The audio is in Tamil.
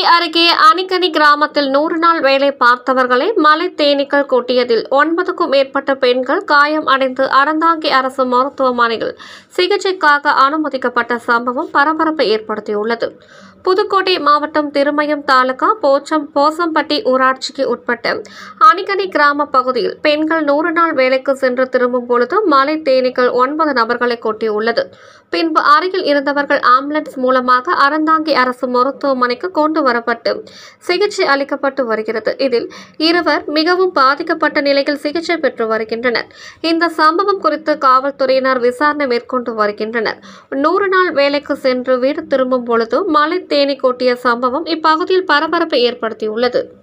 அருகே அணிக்கனி கிராமத்தில் நூறு நாள் வேலை பார்த்தவர்களை மலை தேனீக்கள் கொட்டியதில் ஒன்பதுக்கும் மேற்பட்ட பெண்கள் காயம் அடைந்து அறந்தாங்கி அரசு மருத்துவமனையில் சிகிச்சைக்காக அனுமதிக்கப்பட்ட சம்பவம் பரபரப்பை ஏற்படுத்தியுள்ளது புதுக்கோட்டை மாவட்டம் திருமயம் தாலுகா போச்சம் போசம்பட்டி ஊராட்சிக்கு உட்பட்ட அணிகனி கிராம பகுதியில் பெண்கள் நூறு நாள் வேலைக்கு சென்று திரும்பும் பொழுது மலை தேனீக்கள் ஒன்பது நபர்களை கொட்டியுள்ளது பின்பு அருகில் இருந்தவர்கள் ஆம்புலன்ஸ் மூலமாக அறந்தாங்கி அரசு மருத்துவமனைக்கு கொண்டு வரப்பட்டு சிகிச்சை அளிக்கப்பட்டு வருகிறது இதில் இருவர் மிகவும் பாதிக்கப்பட்ட நிலையில் சிகிச்சை பெற்று வருகின்றனர் இந்த சம்பவம் குறித்து காவல்துறையினர் விசாரணை மேற்கொண்டு வருகின்றனர் நூறு நாள் வேலைக்கு சென்று வீடு திரும்பும் பொழுது மலை தேனி கொட்டிய சம்பவம் இப்பகுதியில் பரபரப்பை ஏற்படுத்தியுள்ளது